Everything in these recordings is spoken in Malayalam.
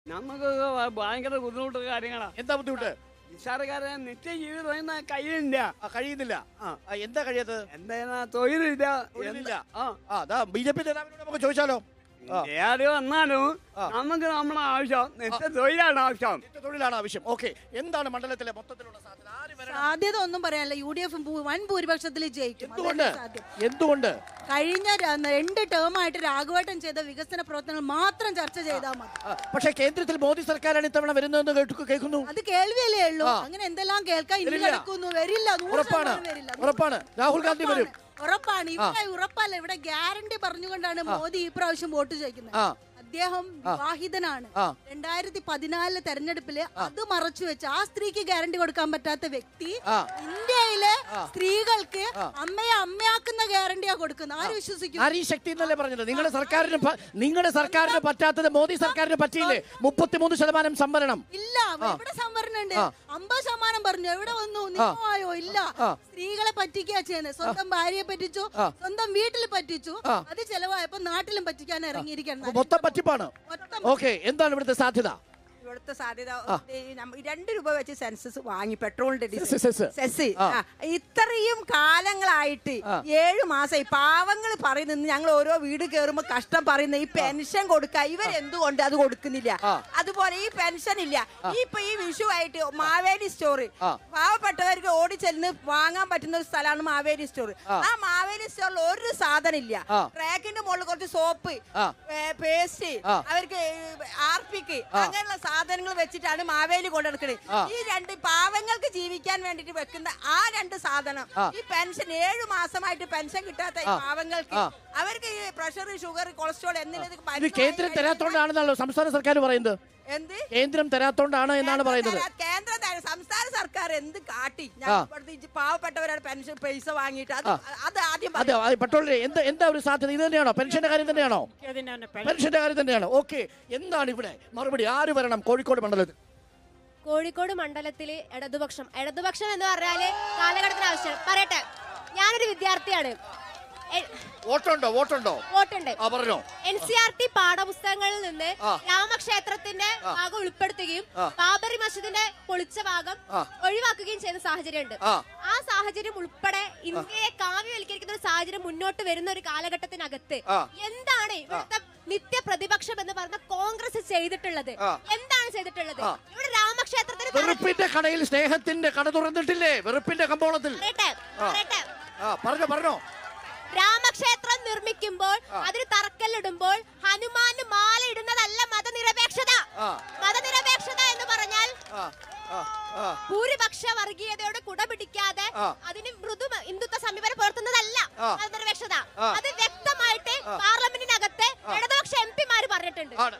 നമുക്ക് ഭയങ്കര ബുദ്ധിമുട്ട് കാര്യങ്ങളാണ് എന്താ ബുദ്ധിമുട്ട് നിസ്സാരക്കാരെ നിത്യജീവിതം കഴിയില്ല ആ, കഴിയുന്നില്ല ആ. ആ, എന്താ കഴിയാത്തത് എന്താ തൊഴിലില്ല തൊഴിലില്ല. ആ ആ അതാ ബി ജെ പി നേതാവിനോട് നമുക്ക് ചോദിച്ചാലോ ആ. ആര് വന്നാലും ആ. നമുക്ക് നമ്മുടെ ആവശ്യം നിത്യ തൊഴിലാണ് ആവശ്യം നിത്യ തൊഴിലാണ് ആവശ്യം ഓക്കെ എന്താണ് മണ്ഡലത്തിലെ മൊത്തത്തിലുള്ള സാധ്യത ആര് വരണം സാധ്യത ഒന്നും പറയാനില്ല യു ഡി എഫ് വൻ ഭൂരിപക്ഷത്തിൽ ജയിക്കും എന്തുകൊണ്ട് അതല്ലേ സാധ്യം എന്തുകൊണ്ട് കഴിഞ്ഞ ര- രണ്ട് ടേം ആയിട്ട് രാഘവേട്ടൻ ചെയ്ത വികസന പ്രവർത്തനങ്ങൾ മാത്രം ചർച്ച ചെയ്താൽ മതി ആ, പക്ഷേ കേന്ദ്രത്തിൽ മോദി സർക്കാരാണ് ഇത്തവണ വരുന്നതെന്ന് കേട്ടു കേൾക്കുന്നു അത് കേൾവിയല്ലേ ഉള്ളൂ ആ. അങ്ങനെ എന്തെല്ലാം കേൾക്കാൻ ഇന്ന് വരില്ല. കിടക്കുന്നു വരില്ല നൂറ് ഉറപ്പാണ് ശതമാനം വരില്ല ഉറപ്പാണ് രാഹുൽ ഗാന്ധി വരും ഉറപ്പാണ്. ഉറപ്പാണ് ഇവിടെ ഉറപ്പല്ല ഇവിടെ ഗ്യാരണ്ടി പറഞ്ഞുകൊണ്ടാണ് മോദി ഈ പ്രാവശ്യം വോട്ട് ചോദിക്കുന്നത് ആ അദ്ദേഹം വിവാഹിതനാണ് ആ. രണ്ടായിരത്തി പതിനാലിലെ തെരഞ്ഞെടുപ്പില് അത് മറച്ചു വെച്ച് ആ സ്ത്രീക്ക് ഗ്യാരണ്ടി കൊടുക്കാൻ പറ്റാത്ത വ്യക്തി ആ. ഇന്ത്യയിലെ സ്ത്രീകൾക്ക് അമ്മയെ അമ്മയാക്കുന്ന ഗ്യാരണ്ടിയാ കൊടുക്കുന്നത് ആര് വിശ്വസിക്കും നാരീ ശക്തി എന്നല്ലേ പറഞ്ഞത് നിങ്ങളുടെ സർക്കാരിന് പ- നിങ്ങളുടെ സർക്കാരിന് പറ്റാത്തത് മോദി സർക്കാരിന് പറ്റിയില്ലേ മുപ്പത്തിമൂന്ന് ശതമാനം സംവരണം ഇല്ല എവിടെ സംവരണം ഉണ്ട് അമ്പത് ശതമാനം പറഞ്ഞു എവിടെ വന്നു നിയമമായോ ഇല്ല സ്ത്രീകളെ പറ്റിക്കാ ചെയ്യുന്നത് സ്വന്തം ഭാര്യയെ പറ്റിച്ചു സ്വന്തം വീട്ടിൽ പറ്റിച്ചു അത് ചെലവായപ്പോ നാട്ടിലും പറ്റിക്കാൻ ഇറങ്ങിയിരിക്കണം മൊത്തം പറ്റിപ്പാണ് മൊത്തം ഓക്കെ എന്താണ് ഇവിടുത്തെ സാധ്യത ഇവിടുത്തെ സാധ്യത ഈ നമ്മ- ഈ രണ്ട് രൂപ വെച്ച് സെൻസസ് വാങ്ങി പെട്രോളിന്റെ ഡീസൽ സെസ്, സെസ്. സെസ് ആ. ആ, ഇത്രയും കാലങ്ങളായിട്ട് ഏഴു മാസം പാവങ്ങൾ പറയുന്നത് ഞങ്ങൾ ഓരോ വീട് കയറുമ്പോ കഷ്ടം പറയുന്ന ഈ പെൻഷൻ കൊടുക്ക ഇവരെന്തുകൊണ്ട് അത് കൊടുക്കുന്നില്ല ആ. അതുപോലെ ഈ പെൻഷൻ ഇല്ല ഇപ്പൊ ഈ വിഷുവായിട്ട് മാവേലി സ്റ്റോർ ആ. പാവപ്പെട്ടവർക്ക് ഓടിച്ചെന്ന് വാങ്ങാൻ പറ്റുന്ന ഒരു സ്ഥലമാണ് മാവേലി സ്റ്റോർ ആ മാവേലി സ്റ്റോറിൽ ഒരു സാധനം ഇല്ല ആ. ട്രാക്കിന്റെ മുകളിൽ കുറച്ച് സോപ്പ് ആ. പേസ്റ്റ് ആ. അവർക്ക് ആർപിക്ക് അങ്ങനെയുള്ള സാധനങ്ങൾ വെച്ചിട്ടാണ് മാവേലി കൊണ്ടുനടക്കുന്നത് ഈ രണ്ട് പാവങ്ങൾക്ക് ജീവിക്കാൻ വേണ്ടിട്ട് വെക്കുന്ന ആ രണ്ട് സാധനം ആ. ഈ പെൻഷൻ ഏഴു മാസമായിട്ട് പെൻഷൻ കിട്ടാത്ത ഈ ആ. പാവങ്ങൾക്ക് ആ. അവർക്ക് ഈ പ്രഷർ ഷുഗർ കൊളസ്ട്രോൾ എന്നിവ ഇത് കേന്ദ്രം തരാത്തോണ്ടാണെന്നാണല്ലോ സംസ്ഥാന സർക്കാർ പറയുന്നത് എന്ത് കേന്ദ്രം തരാത്തോണ്ടാണ് എന്നാണ് പറയുന്നത് കേന്ദ്ര കേന്ദ്ര തര- സംസ്ഥാന സർക്കാർ എന്ത് കാട്ടി ആ. ഞാൻ ഇവിടുത്തെ ഈ പാവപ്പെട്ടവരുടെ പെൻഷൻ പൈസ വാങ്ങിയിട്ട് അത് അത് ആദ്യം അതെ പറയും. അത് പെട്രോളിന് എന്താ എന്താ ഒരു സാധ്യത ഇത് തന്നെയാണോ പെൻഷന്റെ കാര്യം തന്നെയാണോ പെൻഷന്റെ കാര്യം തന്നെയാണോ ഓക്കെ എന്താണ് ഇവിടെ മറുപടി ആര് വരണം കോഴിക്കോട് മണ്ഡലത്തിൽ കോഴിക്കോട് മണ്ഡലത്തില് ഇടതുപക്ഷം ഇടതുപക്ഷം എന്ന് പറഞ്ഞാല് കാലഘട്ടത്തിന് ആവശ്യം പറയട്ടെ ഞാനൊരു വിദ്യാർത്ഥിയാണ് എ- വോട്ടുണ്ടോ വോട്ടുണ്ടോ വോട്ടുണ്ട് ആ പറഞ്ഞോ എൻ സി ആർ ടി പാഠപുസ്തകങ്ങളിൽ നിന്ന് ആ. രാമക്ഷേത്രത്തിന്റെ ഭാഗം ഉൾപ്പെടുത്തുകയും ബാബറി മസ്ജിദിന്റെ പൊളിച്ച ഭാഗം ആ. ഒഴിവാക്കുകയും ചെയ്യുന്ന സാഹചര്യമുണ്ട് ആ. ആ സാഹചര്യം ഉൾപ്പെടെ ഇന്ത്യയെ കാവ്യവൽക്കരിക്കുന്ന ഒരു സാഹചര്യം മുന്നോട്ട് വരുന്ന ഒരു കാലഘട്ടത്തിനകത്ത് ആ. എന്താണ് ഇവിടുത്തെ നിത്യ പ്രതിപക്ഷം എന്ന് പറഞ്ഞ കോൺഗ്രസ് ചെയ്തിട്ടുള്ളത് ആ. എന്താണ് ചെയ്തിട്ടുള്ളത് ആ. ഇവിടെ രാമക്ഷേത്രത്തിന് വെറുപ്പിന്റെ കടയിൽ സ്നേഹത്തിന്റെ കട തുറന്നിട്ടില്ലേ വെറുപ്പിന്റെ കമ്പോളത്തിൽ പറയട്ടെ പറയട്ടെ ആ പറഞ്ഞോ പറഞ്ഞോ രാമക്ഷേത്രം നിർമ്മിക്കുമ്പോൾ അതിന് തറക്കല്ലിടുമ്പോൾ ഹനുമാന് മാല ഇടുന്നതല്ല മതനിരപേക്ഷത ആ. മതനിരപേക്ഷത എന്ന് പറഞ്ഞാൽ ആ ആ ആ ഭൂരിപക്ഷ വർഗീയതയോട് കുട പിടിക്കാതെ ആ. അതിന് മൃദു ഹിന്ദുത്വ സമീപനം പുലർത്തുന്നതല്ല ആ. മതനിരപേക്ഷത ആ. അത് വ്യക്തമായിട്ട് പാർലമെന്റിനകത്ത് ഇടതുപക്ഷ എം പിമാര് പറഞ്ഞിട്ടുണ്ട് ആണ്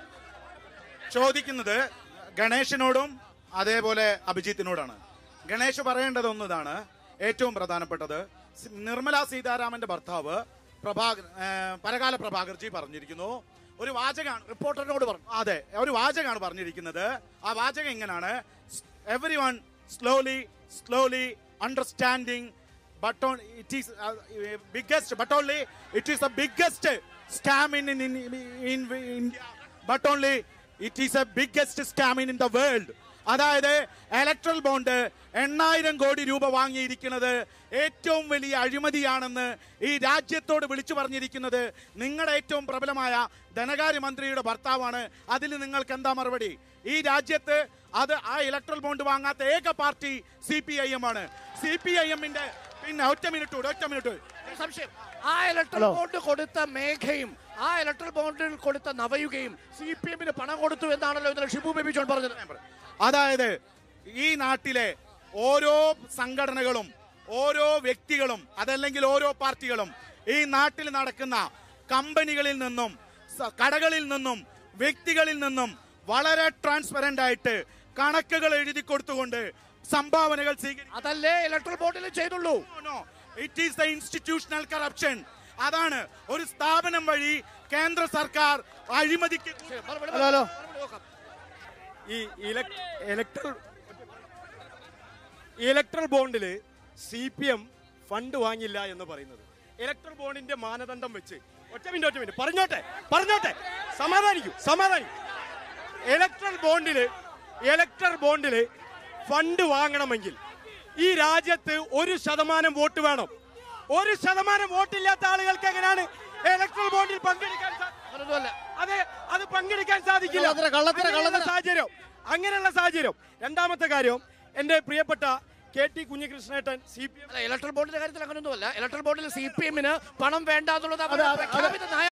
ചോദിക്കുന്നത് ഗണേശനോടും അതേപോലെ അഭിജിത്തിനോടാണ് ഗണേഷ് പറയേണ്ടത് ഒന്നതാണ് ഏറ്റവും പ്രധാനപ്പെട്ടത് സി- നിർമ്മല സീതാരാമന്റെ ഭർത്താവ് പ്രഭാ ഏ, പരകാല പ്രഭാകർജി പറഞ്ഞിരിക്കുന്നു ഒരു വാചകമാണ് റിപ്പോർട്ടറിനോട് പറഞ്ഞു അതെ ഒരു വാചകമാണ് പറഞ്ഞിരിക്കുന്നത് ആ വാചകം ഇങ്ങനെയാണ് every one slowly slowly understanding but on it is biggest but only it is the biggest scam in in India but only it is a biggest scam in the world അതായത് ഇലക്ട്രൽ ബോണ്ട് എണ്ണായിരം കോടി രൂപ വാങ്ങിയിരിക്കുന്നത് ഏറ്റവും വലിയ അഴിമതിയാണെന്ന് ഈ രാജ്യത്തോട് വിളിച്ചു പറഞ്ഞിരിക്കുന്നത് നിങ്ങളുടെ ഏറ്റവും പ്രബലമായ ധനകാര്യമന്ത്രിയുടെ ഭർത്താവാണ് അതിൽ നിങ്ങൾക്ക് എന്താ മറുപടി ഈ രാജ്യത്ത് അത് ആ ഇലക്ട്രൽ ബോണ്ട് വാങ്ങാത്ത ഏക party C P I M ആണ് സി പി ഐ എമ്മിന്റെ പിന്നെ ഒറ്റ മിനിറ്റ് കൂടെ ഒറ്റ മിനിറ്റ് സംശയം ആ ഇലക്ട്രൽ ബോണ്ട് കൊടുത്ത മേഘയും ആ ഇലക്ട്രൽ ബോണ്ടിൽ കൊടുത്ത നവയുകയും സി പി എമ്മിന് പണം കൊടുത്തു എന്നാണല്ലോ ഇന്നലെ ഷിബു ബേബി ജോൺ പറഞ്ഞത് അതായത് ഈ നാട്ടിലെ ഓരോ സംഘടനകളും ഓരോ വ്യക്തികളും അതല്ലെങ്കിൽ ഓരോ പാർട്ടികളും ഈ നാട്ടിൽ നടക്കുന്ന കമ്പനികളിൽ നിന്നും സ- കടകളിൽ നിന്നും വ്യക്തികളിൽ നിന്നും വളരെ ട്രാൻസ്പെറന്റ് ആയിട്ട് കണക്കുകൾ എഴുതി കൊടുത്തുകൊണ്ട് സംഭാവനകൾ സ്വീകരിക്കും അതല്ലേ ഇലക്ട്രൽ ബോണ്ടിൽ ചെയ്തുള്ളൂ it is the institutional corruption അതാണ് ഒരു സ്ഥാപനം വഴി കേന്ദ്ര സർക്കാർ അഴിമതിക്ക് ഹലോ ഹലോ ഈ ഇലക്ട്രൽ ഇലക്ട്രൽ ബോണ്ടിൽ സി പി എം ഫണ്ട് വാങ്ങില്ല എന്ന് പറയുന്നത് ഇലക്ട്രൽ ബോണ്ടിന്റെ മാനദണ്ഡം വെച്ച് ഒറ്റ മിനിറ്റ് ഒറ്റ മിനിറ്റ് പറഞ്ഞോട്ടെ പറഞ്ഞോട്ടെ സമാധാനിക്കൂ സമാധാനിക്കൂ ഇലക്ട്രൽ ബോണ്ടില് ഇലക്ട്രൽ ബോണ്ടില് ഫണ്ട് വാങ്ങണമെങ്കിൽ ഈ രാജ്യത്ത് ഒരു ശതമാനം വോട്ട് വേണം ഒരു ശതമാനം വോട്ടില്ലാത്ത ആളുകൾക്ക് എങ്ങനെയാണ് ഇലക്ട്രൽ ബോണ്ടിൽ പങ്കെടുക്കാൻ സാ- അങ്ങനൊന്നുമല്ല അതെ അത് പങ്കെടുക്കാൻ സാധിക്കില്ല കള്ളത്തരം, കള്ളത്തരം, അങ്ങനെയുള്ള കള്ളത്തരം. സാഹചര്യം അങ്ങനെയുള്ള സാഹചര്യം രണ്ടാമത്തെ കാര്യം എന്റെ പ്രിയപ്പെട്ട കെ ടി കുഞ്ഞികൃഷ്ണേട്ടൻ സി പി എം അല്ല ഇലക്ട്രൽ ബോണ്ടിന്റെ കാര്യത്തിൽ അങ്ങനൊന്നുമല്ല ഇലക്ട്രൽ ബോണ്ടിൽ സി പി എമ്മിന് പണം വേണ്ട എന്നുള്ളത് അവരുടെ അതെ, അതെ. പ്രഖ്യാപിത നയം